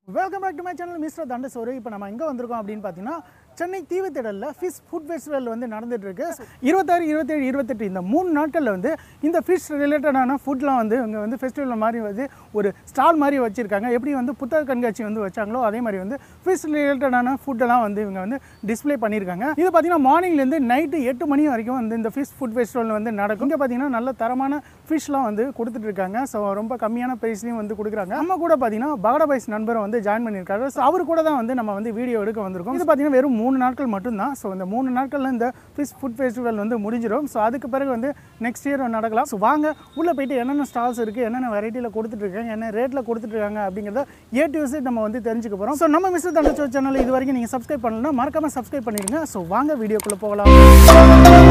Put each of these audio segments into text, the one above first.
Welcome back to my channel mister Thandasoru இப்போ நம்ம எங்கே வந்திருக்கோம் அப்படின்னு பார்த்தீங்கன்னா சென்னை தீவுத்திடலில் ஃபிஷ் ஃபுட் ஃபெஸ்டிவல் வந்து நடந்துட்டு இருக்கு இருபத்தாறு இருபத்தேழு இருபத்தெட்டு இந்த மூணு நாட்களில் வந்து இந்த ஃபிஷ் ரிலேட்டடான ஃபுட்லாம் வந்து இங்கே வந்து ஃபெஸ்டிவல் மாதிரி வந்து ஒரு ஸ்டால் மாதிரி வச்சுருக்காங்க எப்படி வந்து புத்தக கண்காட்சி வந்து வச்சாங்களோ அதே மாதிரி வந்து ஃபிஷ் ரிலேட்டடான ஃபுட்டெல்லாம் வந்து இவங்க வந்து டிஸ்ப்ளே பண்ணியிருக்காங்க இது பார்த்தீங்கன்னா மார்னிங்லேருந்து நைட்டு எட்டு மணி வரைக்கும் வந்து இந்த ஃபிஷ் ஃபுட் ஃபெஸ்டிவல் வந்து நடக்கும் இங்கே பார்த்தீங்கன்னா நல்ல தரமான ஃபிஷ்லாம் வந்து கொடுத்துட்டு இருக்காங்க ஸோ ரொம்ப கம்மியான ப்ரைஸ்லையும் வந்து கொடுக்குறாங்க நம்ம கூட பார்த்தீங்கன்னா பகடா பைஸ் நண்பர் வந்து ஜாயின் பண்ணியிருக்காரு ஸோ அவர் கூட தான் வந்து நம்ம வந்து வீடியோ எடுக்க வந்திருக்கோம் இது பார்த்தீங்கன்னா வெறும் மூணு நாட்கள் மட்டும்தான் ஸோ இந்த மூணு நாட்களில் இந்த ஃபிஷ் ஃபுட் ஃபெஸ்டிவல் வந்து முடிஞ்சிடும் ஸோ அதுக்கு பிறகு வந்து நெக்ஸ்ட் இயர் நடக்கலாம் ஸோ வாங்க உள்ளே போயிட்டு என்னென்ன ஸ்டால்ஸ் இருக்குது என்னென்ன வெரைட்டியில் கொடுத்துட்டு இருக்காங்க என்ன ரேட்டில் கொடுத்துட்டு இருக்காங்க அப்படிங்கிறத ஏ டு Z நம்ம வந்து தெரிஞ்சுக்க போகிறோம் ஸோ நம்ம மிஸ்டர் தண்டச்சோ சேனல் இது வரைக்கும் நீங்கள் சப்ஸ்கிரைப் பண்ணலன்னா மறக்காமல் சப்ஸ்கிரைப் பண்ணிடுங்க ஸோ வாங்க வீடியோக்குள்ளே போகலாம்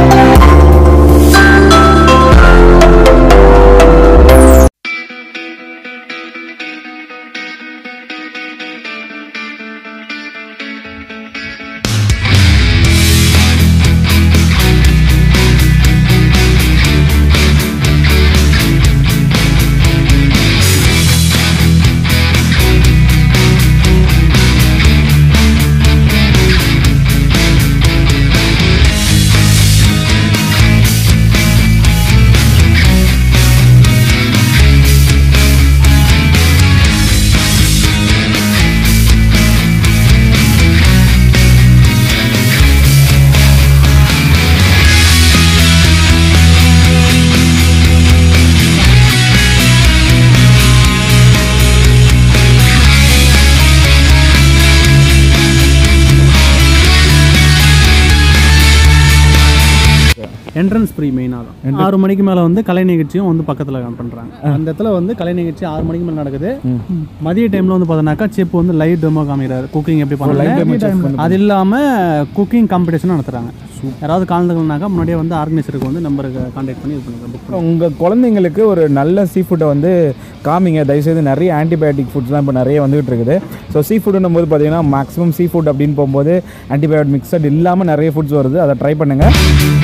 என்ட்ரன்ஸ் ஃப்ரீ மெயினாக தான் ஆறு மணிக்கு மேலே வந்து கலை நிகழ்ச்சியும் வந்து பக்கத்தில் பண்ணுறாங்க அந்த இடத்துல வந்து கலை நிகழ்ச்சி ஆறு மணிக்கு மேலே நடக்குது மதிய டைமில் வந்து பார்த்தோன்னாக்கா செப் வந்து லைவ் டெமோ காமிக்கிறாரு குக்கிங் எப்படி பண்ணுறாங்க அது இல்லாமல் குக்கிங் காம்படிஷனும் நடத்துகிறாங்க யாராவது கலந்துக்கணுனாக்கா முன்னாடியே வந்து ஆர்கனைசருக்கு வந்து நம்பருக்கு கான்டாக்ட் பண்ணி இது பண்ணுங்க புக் உங்கள் குழந்தைங்களுக்கு ஒரு நல்ல சீ ஃபுட்டை வந்து காமிங்க தயவுசெய்து நிறைய ஆன்டிபயோட்டிக் ஃபுட்ஸ்லாம் இப்போ நிறைய வந்துகிட்டு இருக்குது ஸோ சீ ஃபுட்டுன்னும் போது பார்த்தீங்கன்னா மேக்ஸிமம் சீ ஃபுட் அப்படின்னு போகும்போது ஆன்டிபயோட்டிக் மிக்சட் இல்லாமல் நிறைய ஃபுட்ஸ் வருது அதை ட்ரை பண்ணுங்கள்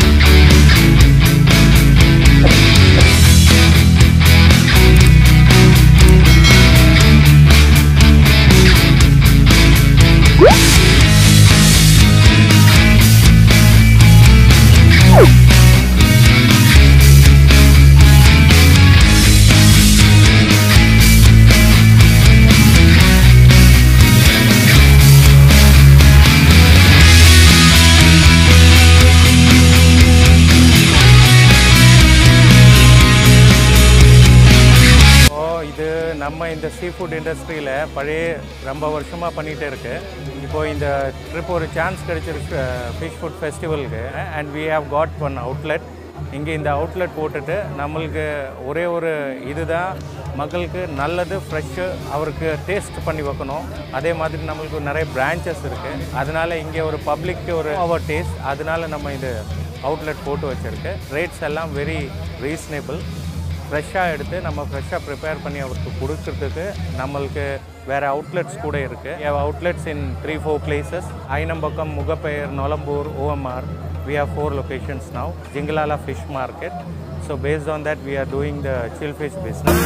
ஓ இது நம்ம இந்த சீ ஃபுட் இண்டஸ்ட்ரியில் பழைய ரொம்ப வருஷமாக பண்ணிகிட்டே இருக்கு இப்போ இந்த ட்ரிப் ஒரு சான்ஸ் கிடைச்சிருக்கு ஃபிஷ் ஃபுட் ஃபெஸ்டிவலுக்கு and we have got one outlet இங்கே இந்த அவுட்லெட் போட்டுட்டு நம்மளுக்கு ஒரே ஒரு இதுதான் மக்களுக்கு நல்லது ஃப்ரெஷ்ஷு அவருக்கு டேஸ்ட் பண்ணி வைக்கணும் அதே மாதிரி நம்மளுக்கு நிறைய பிரான்ச்சஸ் இருக்குது அதனால இங்கே ஒரு பப்ளிக்கு ஒரு அவர் டேஸ்ட் அதனால நம்ம இது அவுட்லெட் போட்டு வச்சுருக்கு ரேட்ஸ் எல்லாம் வெரி ரீசனபிள் ஃப்ரெஷ்ஷாக எடுத்து நம்ம ஃப்ரெஷ்ஷாக ப்ரிப்பேர் பண்ணி அவருக்கு கொடுக்கறதுக்கு நம்மளுக்கு வேறு அவுட்லெட்ஸ் கூட இருக்குது outlets in three four places ஐனம்பக்கம் Mogappair Nolambur OMR we have four locations now jingalala fish market so based on that we are doing the chill fish business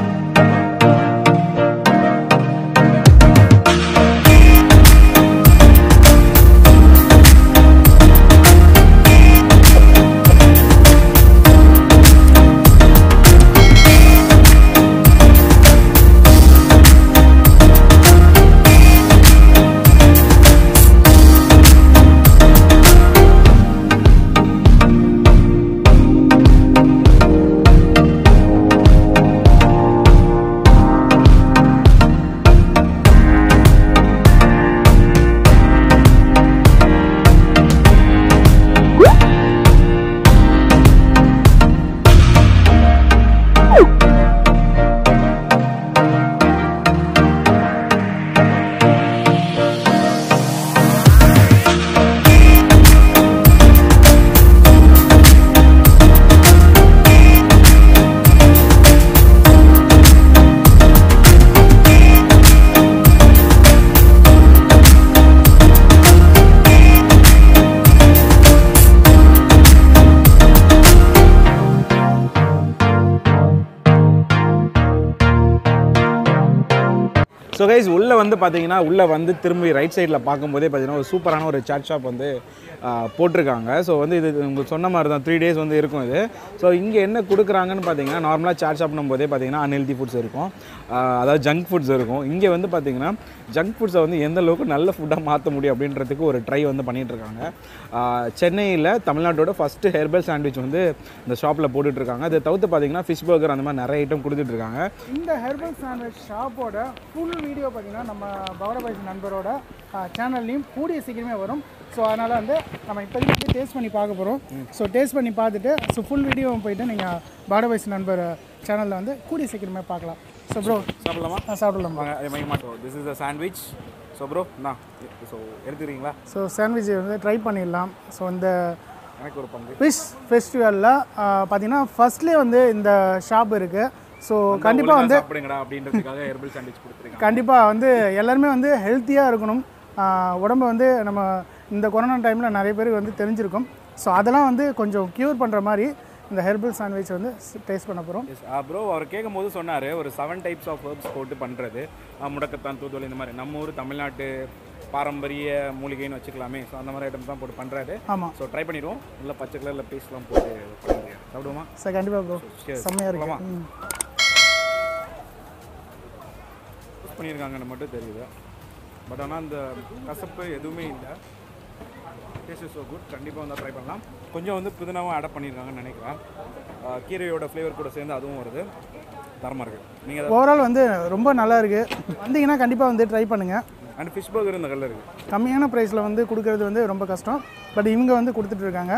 Thank so guys உள்ளே வந்து பார்த்தீங்கன்னா உள்ளே வந்து திரும்பி ரைட் சைடில் பார்க்கும்போதே பார்த்தீங்கன்னா ஒரு சூப்பரான ஒரு சாட் ஷாப் வந்து ஆ, போட்டிருக்காங்க ஸோ வந்து இது உங்களுக்கு சொன்ன மாதிரி தான் த்ரீ டேஸ் வந்து இருக்கும் இது ஸோ இங்கே என்ன கொடுக்குறாங்கன்னு பார்த்தீங்கன்னா நார்மலாக சாட் ஷாப்னும் போதே பார்த்தீங்கன்னா அன்ஹெல்தி ஃபுட்ஸ் இருக்கும் ஆ, அதாவது ஜங்க் ஃபுட்ஸ் இருக்கும் இங்கே வந்து பார்த்தீங்கன்னா ஜங்க் ஃபுட்ஸை வந்து எந்த அளவுக்கு நல்ல ஃபுட்டாக மாற்ற முடியும் அப்படின்றதுக்கு ஒரு ட்ரை வந்து பண்ணிட்டு இருக்காங்க சென்னையில் தமிழ்நாட்டோட ஃபஸ்ட்டு ஹெர்பல் சாண்ட்விச் வந்து இந்த ஷாப்பில் போட்டுட்ருக்காங்க அதை தவிர்த்து பார்த்தீங்கன்னா ஃபிஷ் பர்கர் அந்த மாதிரி நிறைய ஐட்டம் கொடுத்துட்ருக்காங்க இந்த ஹெர்பல் சாண்ட்விச் ஷாப்போட ஃபுல் வீடியோ பார்த்தீங்கன்னா நம்ம பவரபாய்ஸ் நண்பரோட சேனல்லையும் கூடிய சீக்கிரமே வரும் ஸோ அதனால் வந்து நம்ம இப்போதைக்கு வந்து டேஸ்ட் பண்ணி பார்க்க போகிறோம் ஸோ டேஸ்ட் பண்ணி பார்த்துட்டு ஸோ ஃபுல் வீடியோ போயிட்டு நீங்கள் பவரபாய்ஸ் நண்பர் சேனலில் வந்து கூடிய சீக்கிரமே பார்க்கலாம் ஸோ ப்ரோ சாப்பிடலாமா சாப்பிடலாம் வாங்க அதே மாதிரி மாட்டோம் this is a sandwich so bro நான் ஸோ எடுத்துக்கிறீங்களா ஸோ சாண்ட்விச் வந்து ட்ரை பண்ணிடலாம் ஸோ இந்த எனக்கு ஒரு பங்கு ஃபிஷ் ஃபெஸ்டிவலில் பார்த்தீங்கன்னா ஃபர்ஸ்ட்லேயே வந்து இந்த ஷாப் இருக்குது ஸோ கண்டிப்பாக வந்து சாப்பிடுங்கடா அப்படின்றதுக்காக ஹெர்பல் சாண்ட்விச் கொடுத்துருக்காங்க கண்டிப்பாக வந்து எல்லாருமே வந்து ஹெல்த்தியாக இருக்கணும் ஆஹ் உடம்ப வந்து நம்ம இந்த கொரோனா டைமில் நிறைய பேருக்கு வந்து தெரிஞ்சிருக்கும் ஸோ அதெல்லாம் வந்து கொஞ்சம் க்யூர் பண்ணுற மாதிரி இந்த ஹெர்பல் சாண்ட்விச் வந்து டேஸ்ட் பண்ண போகிறோம் எஸ் ப்ரோ அவர் கேட்கும் போது சொன்னார் ஒரு செவன் டைப்ஸ் ஆஃப் ஹெர்ப்ஸ் போட்டு பண்ணுறது முடக்கத்தான் தூதுவளை இந்த மாதிரி நம்ம ஊர் தமிழ்நாட்டு பாரம்பரிய மூலிகைன்னு வச்சுக்கலாமே ஸோ அந்த மாதிரி ஐட்டம்ஸ் தான் போட்டு பண்ணுறாரு ஆமாம் ஸோ ட்ரை பண்ணிடுவோம் இல்லை பச்சை கலரில் பீஸ்லாம் போட்டு பண்ணுறாரு சாப்பிடுவோமா சார் கண்டிப்பாக ப்ரோ Cheers. செம்மையாக போலாமா? இருக்கு ம். யூஸ் பண்ணியிருக்காங்கன்னு மட்டும் தெரியுது பட் ஆனால் அந்த கசப்பு எதுவுமே இல்லை டேஸ்ட் ஸோ குட் கண்டிப்பாக வந்து ட்ரை பண்ணலாம் கொஞ்சம் வந்து புதினாவும் ஆட் பண்ணியிருக்காங்கன்னு நினைக்கிறேன் ஆஹ் கீரையோட ஃப்ளேவர் கூட சேர்ந்து அதுவும் வருது தரமாக இருக்குது நீங்கள் ஓவரால் வந்து ரொம்ப நல்லா இருக்குது வந்தீங்கன்னா கண்டிப்பாக வந்து ட்ரை பண்ணுங்கள் அண்ட் ஃபிஷ் பர்கர் இந்த கல்ல இருக்குது கம்மியான ப்ரைஸில் வந்து கொடுக்கறது வந்து ரொம்ப கஷ்டம் பட் இவங்க வந்து கொடுத்துட்டு இருக்காங்க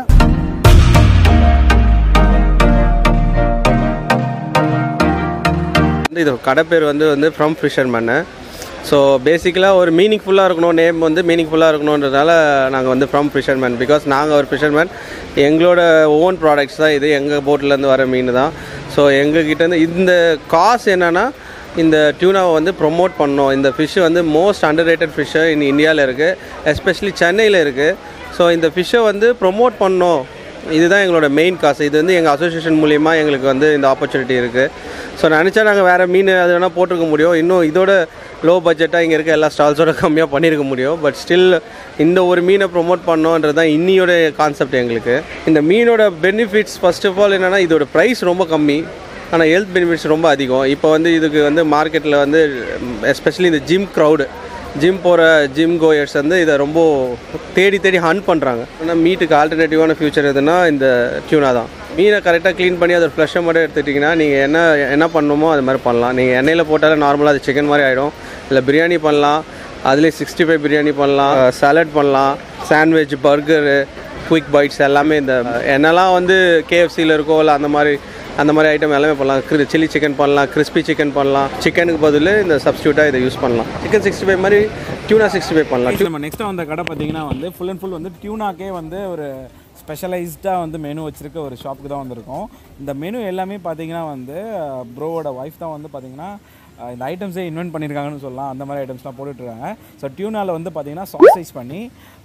வந்து இது கடை பேர் வந்து வந்து ஃப்ரம் ஃபிஷர்மேனு ஸோ பேசிக்கலாக ஒரு மீனிங்ஃபுல்லாக இருக்கணும் நேம் வந்து மீனிங்ஃபுல்லாக இருக்கணுன்றதுனால நாங்கள் வந்து ஃப்ரம் ஃபிஷர்மேன் பிகாஸ் நாங்கள் ஒரு ஃபிஷர்மேன் எங்களோட ஓன் ப்ராடக்ட்ஸ் தான் இது எங்கள் போட்லேருந்து வர மீன் தான் ஸோ எங்ககிட்டேருந்து இந்த காசு என்னென்னா இந்த டியூனாவை வந்து ப்ரொமோட் பண்ணோம் இந்த ஃபிஷ்ஷு வந்து most underrated fish in இந்தியாவில் இருக்குது எஸ்பெஷலி சென்னையில் இருக்குது ஸோ இந்த ஃபிஷ்ஷை வந்து ப்ரொமோட் பண்ணோம் இதுதான் எங்களோட மெயின் காசு இது வந்து எங்கள் அசோசியேஷன் மூலிமா எங்களுக்கு வந்து இந்த ஆப்பர்ச்சுனிட்டி இருக்குது ஸோ நினச்சா நாங்கள் வேறு மீன் அது வேணால் போட்டிருக்க முடியும் இன்னும் இதோட லோ பட்ஜெட்டாக இங்கே இருக்க எல்லா ஸ்டால்ஸோட கம்மியாக பண்ணியிருக்க முடியும் பட் ஸ்டில் இந்த ஒரு மீனை ப்ரொமோட் பண்ணோன்றது தான் இன்னியோட கான்செப்ட் எங்களுக்கு இந்த மீனோட பெனிஃபிட்ஸ் ஃபர்ஸ்ட் ஆஃப் ஆல் என்னென்னா இதோட ப்ரைஸ் ரொம்ப கம்மி ஆனால் ஹெல்த் பெனிஃபிட்ஸ் ரொம்ப அதிகம் இப்போ வந்து இதுக்கு வந்து மார்க்கெட்டில் வந்து எஸ்பெஷலி இந்த ஜிம் க்ரௌடு ஜிம் போகிற ஜிம் கோயர்ஸ் வந்து இதை ரொம்ப தேடி தேடி ஹண்ட் பண்ணுறாங்க ஆனால் மீட்டுக்கு ஆல்டர்னேட்டிவான ஃபியூச்சர் எதுனா இந்த டியூனா தான் மீனை கரெக்டாக க்ளீன் பண்ணி அதோட ஃப்ளஷை மட்டும் எடுத்துட்டிங்கன்னா நீங்கள் என்ன என்ன பண்ணணுமோ அது மாதிரி பண்ணலாம் நீங்கள் எண்ணெயில் போட்டாலே நார்மலாக அது சிக்கன் மாதிரி ஆகிடும் இல்லை பிரியாணி பண்ணலாம் அதுலேயே சிக்ஸ்டி ஃபைவ் பிரியாணி பண்ணலாம் சாலட் பண்ணலாம் சாண்ட்விச் பர்கரு குயிக் பைட்ஸ் எல்லாமே இந்த என்னெல்லாம் வந்து கேஎஃப்சியில் இருக்கோ இல்லை அந்த மாதிரி அந்த மாதிரி ஐட்டம் எல்லாமே பண்ணலாம் சில்லி சிக்கன் பண்ணலாம் கிறிஸ்பி சிக்கன் பண்ணலாம் சிக்கனுக்கு பதில் இந்த சப்ஸ்டியூட்டாக இதை யூஸ் பண்ணலாம் சிக்கன் சிக்ஸ்டி ஃபைவ் மாதிரி டியூனா சிக்ஸ்டி ஃபைவ் பண்ணலாம் நம்ம நெக்ஸ்ட் வந்த கடை பார்த்தீங்கன்னா வந்து ஃபுல் அண்ட் ஃபுல் வந்து டியூனாக்கே வந்து ஒரு ஸ்பெஷலைஸ்டாக வந்து மெனு வச்சுருக்க ஒரு ஷாப்புக்கு தான் வந்திருக்கோம் இந்த மெனு எல்லாமே பார்த்தீங்கன்னா வந்து ப்ரோவோட ஒய்ஃப் தான் வந்து பார்த்தீங்கன்னா அஹ், இந்த ஐட்டம்ஸே இன்வென்ட் பண்ணியிருக்காங்கன்னு சொல்லலாம் அந்த மாதிரி ஐட்டம்ஸ்லாம் போட்டுட்ருக்காங்க ஸோ டியூனாவில் வந்து பார்த்தீங்கன்னா சாசேஜ் பண்ணி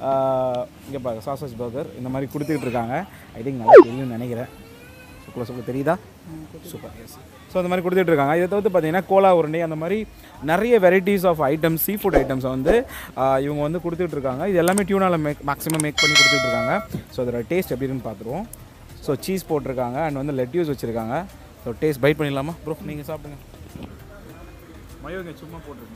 இங்கே பாருங்க சாசேஜ் பர்கர் இந்த மாதிரி கொடுத்துக்கிட்டு இருக்காங்க ஐ திங்க் நல்லா தெரியும்னு நினைக்கிறேன் சுக்குல சுக்குல தெரியுதா சூப்பர் எஸ் ஸோ அந்த மாதிரி கொடுத்துட்டு இருக்காங்க இதை தவிர்த்து பார்த்தீங்கன்னா கோலா உருண்டை அந்த மாதிரி நிறைய varieties of items sea food ஐட்டம்ஸை வந்து ஆஹ், இவங்க வந்து கொடுத்துட்டு இருக்காங்க இது எல்லாமே டியூனாவில் மேக் மேக்ஸிமம் மேக் பண்ணி கொடுத்துட்டு இருக்காங்க ஸோ அதோட டேஸ்ட் எப்படின்னு பார்த்துருவோம் ஸோ சீஸ் போட்டிருக்காங்க அண்ட் வந்து லெட்யூஸ் வச்சுருக்காங்க ஸோ டேஸ்ட் பைட் பண்ணிடலாமா ப்ரோ நீங்கள் சாப்பிடுங்க மயோ இங்கே சும்மா போட்டிருக்கீங்க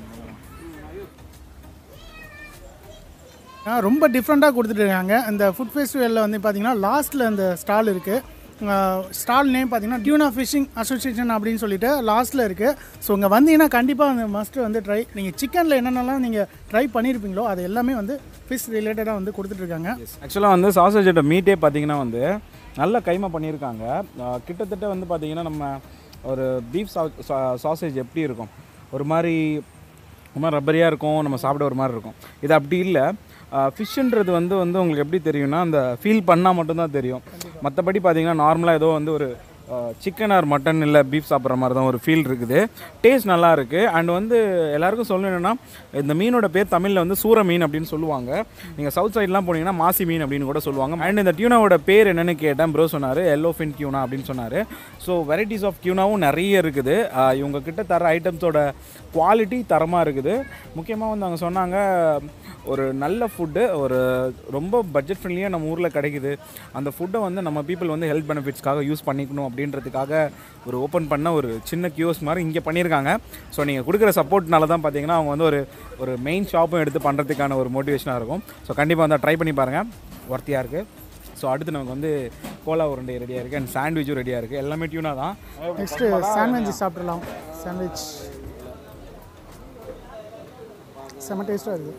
ஆ, ரொம்ப டிஃப்ரெண்ட்டாக கொடுத்துட்டு இருக்காங்க இந்த ஃபுட் ஃபெஸ்டிவலில் வந்து பார்த்தீங்கன்னா லாஸ்ட்டில் இந்த ஸ்டால் இருக்குது ஸ்டால் நேம் பார்த்தீங்கன்னா டியூனா ஃபிஷிங் அசோசியேஷன் அப்படின்னு சொல்லிட்டு லாஸ்ட்டில் இருக்குது ஸோ இங்கே வந்தீங்கன்னா கண்டிப்பாக அந்த மஸ்ட் வந்து ட்ரை நீங்கள் சிக்கனில் என்னென்னலாம் நீங்கள் ட்ரை பண்ணியிருப்பீங்களோ அது எல்லாமே வந்து ஃபிஷ் ரிலேட்டடாக வந்து கொடுத்துட்ருக்காங்க ஆக்சுவலாக வந்து சாசேஜோட மீட்டே பார்த்தீங்கன்னா வந்து நல்ல கைமா பண்ணியிருக்காங்க ஆஹ் கிட்டத்தட்ட வந்து பார்த்தீங்கன்னா நம்ம ஒரு பீஃப் சாசேஜ் எப்படி இருக்கும் ஒரு மாதிரி ஒரு மாதிரி ரப்பரியாக இருக்கும் நம்ம சாப்பிட ஒரு மாதிரி இருக்கும் இது அப்படி இல்லை ஃபிஷ்ஷுன்றது வந்து வந்து உங்களுக்கு எப்படி தெரியும்னா அந்த ஃபீல் பண்ணால் மட்டும்தான் தெரியும் மற்றபடி பார்த்தீங்கன்னா நார்மலாக ஏதோ வந்து ஒரு சிக்கன் ஆர் மட்டன் இல்லை பீஃப் சாப்பிட்ற மாதிரி தான் ஒரு ஃபீல் இருக்குது டேஸ்ட் நல்லா இருக்குது அண்ட் வந்து எல்லாருக்கும் சொல்லணும்னா இந்த மீனோட பேர் தமிழில் வந்து சூர மீன் அப்படின்னு சொல்லுவாங்க நீங்கள் சவுத் சைட்லாம் போனீங்கன்னா மாசி மீன் அப்படின்னு கூட சொல்லுவாங்க அண்ட் இந்த டியூனாவோட பேர் என்னன்னு கேட்டேன் ப்ரோ சொன்னார் எல்லோஃபின் டியூனா அப்படின்னு சொன்னார் ஸோ வெரைட்டிஸ் ஆஃப் டியூனாவும் நிறைய இருக்குது ஆஹ் இவங்க கிட்ட தர ஐட்டம்ஸோட குவாலிட்டி தரமாக இருக்குது முக்கியமாக வந்து அவங்க சொன்னாங்க ஒரு நல்ல ஃபுட்டு ஒரு ரொம்ப பட்ஜெட் ஃப்ரெண்ட்லியாக நம்ம ஊரில் கிடைக்குது அந்த ஃபுட்டை வந்து நம்ம பீப்புள் வந்து ஹெல்த் பெனிஃபிட்ஸ்க்காக யூஸ் பண்ணிக்கணும் அப்படின்றதுக்காக ஒரு ஓப்பன் பண்ண ஒரு சின்ன கியூஸ் மாதிரி இங்கே பண்ணியிருக்காங்க ஸோ நீங்கள் கொடுக்குற சப்போர்ட்னால தான் பார்த்தீங்கன்னா அவங்க வந்து ஒரு ஒரு மெயின் ஷாப்பும் எடுத்து பண்ணுறதுக்கான ஒரு மோட்டிவேஷனாக இருக்கும் ஸோ கண்டிப்பாக வந்து ட்ரை பண்ணி பாருங்கள் ஒர்த்தியாக இருக்குது ஸோ அடுத்து நமக்கு வந்து கோலா உருண்டை ரெடியாக இருக்குது அண்ட் சாண்ட்விச்சும் ரெடியாக இருக்குது எல்லாமே டியூனா தான் நெக்ஸ்ட்டு சாண்ட்விச் சாப்பிட்றலாம் சாண்ட்விச் செம்ம டேஸ்ட்டாக இருக்குது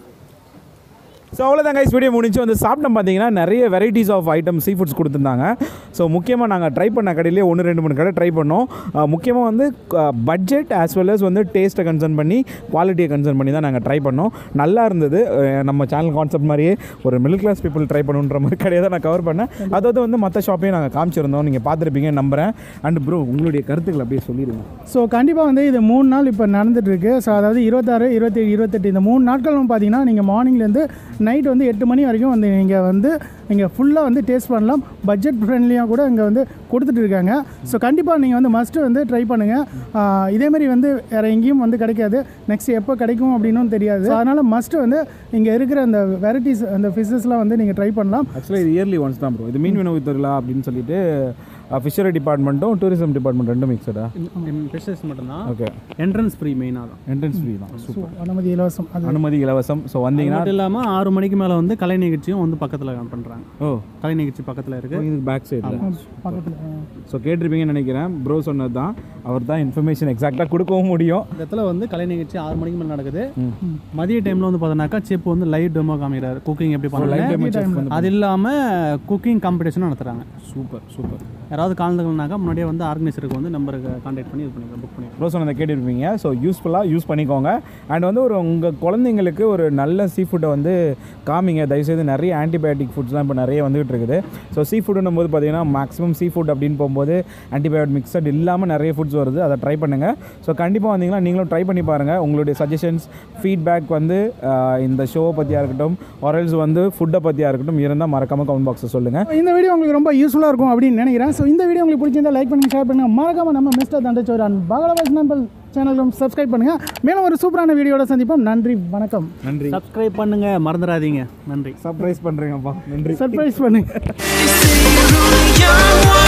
ஸோ அவ்வளோதான் கைஸ் வீடியோ முடிஞ்சு வந்து சாப்பிட்டோம் பார்த்தீங்கன்னா நிறைய varieties of item sea foods கொடுத்துருந்தாங்க ஸோ முக்கியமாக நாங்கள் ட்ரை பண்ண கடையிலே ஒன்று ரெண்டு மூணு கடை ட்ரை பண்ணோம் முக்கியமாக வந்து பட்ஜெட் ஆஸ் வெல் அஸ் வந்து டேஸ்ட்டை கன்சர்ன் பண்ணி குவாலிட்டியை கன்சர்ன் பண்ணி தான் நாங்கள் ட்ரை பண்ணோம் நல்லா இருந்தது அஹ் நம்ம சேனல் கான்செப்ட் மாதிரியே ஒரு மிடில் கிளாஸ் பீப்புள் ட்ரை பண்ணுன்ற மாதிரி கடையை தான் நான் கவர் பண்ணேன் அதாவது வந்து மற்ற ஷாப்பையும் நாங்கள் காமிச்சிருந்தோம் நீங்கள் பார்த்துருப்பீங்க நம்புகிறேன் அண்ட் ப்ரோ உங்களுடைய கருத்துக்கள் அப்படியே சொல்லிடுங்க ஸோ கண்டிப்பாக வந்து இது மூணு நாள் இப்போ நடந்துட்டுருக்கு ஸோ அதாவது இருபத்தாறு இருபத்தேழு இருபத்தெட்டு இந்த மூணு நாட்களும் பார்த்தீங்கன்னா நீங்கள் மார்னிங்லேருந்து நைட் வந்து எட்டு மணி வரைக்கும் வந்து நீங்கள் வந்து நீங்கள் ஃபுல்லாக வந்து டேஸ்ட் பண்ணலாம் பட்ஜெட் ஃப்ரெண்ட்லியாக கூட இங்கே வந்து கொடுத்துட்டு இருக்காங்க ஸோ கண்டிப்பாக நீங்கள் வந்து மஸ்ட்டு வந்து ட்ரை பண்ணுங்கள் இதேமாரி வந்து வேறு எங்கேயும் வந்து கிடைக்காது நெக்ஸ்ட் எப்போ கிடைக்கும் அப்படின்னும் தெரியாது அதனால் மஸ்ட்டு வந்து இங்கே இருக்கிற அந்த வெரைட்டிஸ் அந்த ஃபிஷ்ஷஸ்லாம் வந்து நீங்கள் ட்ரை பண்ணலாம் ஆக்சுவலாக இது இயர்லி ஒன்ஸ் தான் ப்ரோ இது மீன் உணவு திருவிழா அப்படின்னு சொல்லிட்டு ஃபிஷரி டிபார்ட்மெண்ட்டும் டூரிசம் டிபார்ட்மெண்ட் ரெண்டும் மிக்சடா ஃபிஷஸ் மட்டும்தான் ஓகே என்ட்ரன்ஸ் ஃப்ரீ மெயினாக தான் என்ட்ரன்ஸ் ஃப்ரீ தான் சூப்பர் அனுமதி இலவசம் அது அனுமதி இலவசம் ஸோ அது வந்தீங்கன்னா மட்டும் இல்லாமல் ஆறு மணிக்கு மேலே வந்து கலை நிகழ்ச்சியும் வந்து பக்கத்தில் பண்ணுறாங்க ஓ கலை நிகழ்ச்சி பக்கத்தில் இருக்குது இதுக்கு பேக் சைடில் பக்கத்தில் ஸோ கேட்டிருப்பீங்கன்னு நினைக்கிறேன் ப்ரோ சொன்னது தான் அவர் தான் இன்ஃபர்மேஷன் எக்ஸாக்டாக கொடுக்கவும் முடியும் இந்த இடத்துல வந்து கலை நிகழ்ச்சி ஆறு மணிக்கு மேலே நடக்குது மதிய டைமில் வந்து பார்த்தோன்னாக்கா செப் வந்து லைவ் டெமோ காமிக்கிறாரு குக்கிங் எப்படி பண்ணலாம் அது இல்லாமல் குக்கிங் காம்படிஷனும் நடத்துகிறாங்க சூப்பர் சூப்பர் யாராவது கலந்துக்கணுனாக்கா முன்னாடியே வந்து ஆர்கனைசருக்கு வந்து நம்பருக்கு கான்டாக்ட் பண்ணி இது பண்ணிக்கலாம் புக் பண்ணி ப்ரோ சொன்னதை கேட்டிருப்பீங்க ஸோ யூஸ்ஃபுல்லாக யூஸ் பண்ணிக்கோங்க அண்ட் வந்து ஒரு உங்கள் குழந்தைங்களுக்கு ஒரு நல்ல சீ ஃபுட்டை வந்து காமிங்க தயவுசெய்து நிறைய ஆன்டிபயோட்டிக் ஃபுட்ஸ்லாம் இப்போ நிறைய வந்துகிட்டு இருக்குது ஸோ சீ ஃபுட்டுன்னும் போது பார்த்தீங்கன்னா மேக்ஸிமம் சீ ஃபுட் அப்படின்னு போகும்போது ஆன்டிபயோட்டிக் மிக்சட் இல்லாமல் நிறைய ஃபுட்ஸ் வருது அதை ட்ரை பண்ணுங்கள் ஸோ கண்டிப்பாக வந்தீங்கன்னா நீங்களும் ட்ரை பண்ணி பாருங்கள் உங்களுடைய சஜஷன்ஸ் ஃபீட்பேக் வந்து ஆஹ், இந்த ஷோவை பற்றியாக இருக்கட்டும் ஆரல்ஸ் வந்து ஃபுட்டை பற்றியாக இருக்கட்டும் இருந்தால் மறக்காமல் கமெண்ட் பாக்ஸில் சொல்லுங்கள் இந்த வீடியோ உங்களுக்கு ரொம்ப யூஸ்ஃபுல்லாக இருக்கும் அப்படின்னு நினைக்கிறேன் ஸோ இந்த வீடியோ உங்களுக்கு பிடிச்சிருந்தா லைக் பண்ணுங்க ஷேர் பண்ணுங்க மறக்காம நம்ம மிஸ்டர் தண்டச்சோர் அண்ட் பகலவாஸ் நம்பல் சேனலும் சப்ஸ்கிரைப் பண்ணுங்க மேலும் ஒரு சூப்பரான வீடியோட சந்திப்போம் நன்றி வணக்கம் நன்றி சப்ஸ்கிரைப் பண்ணுங்கள் மறந்துடாதீங்க நன்றி சர்ப்ரைஸ் பண்ணுறேங்கப்பா நன்றி சர்ப்ரைஸ் பண்ணுங்க Young one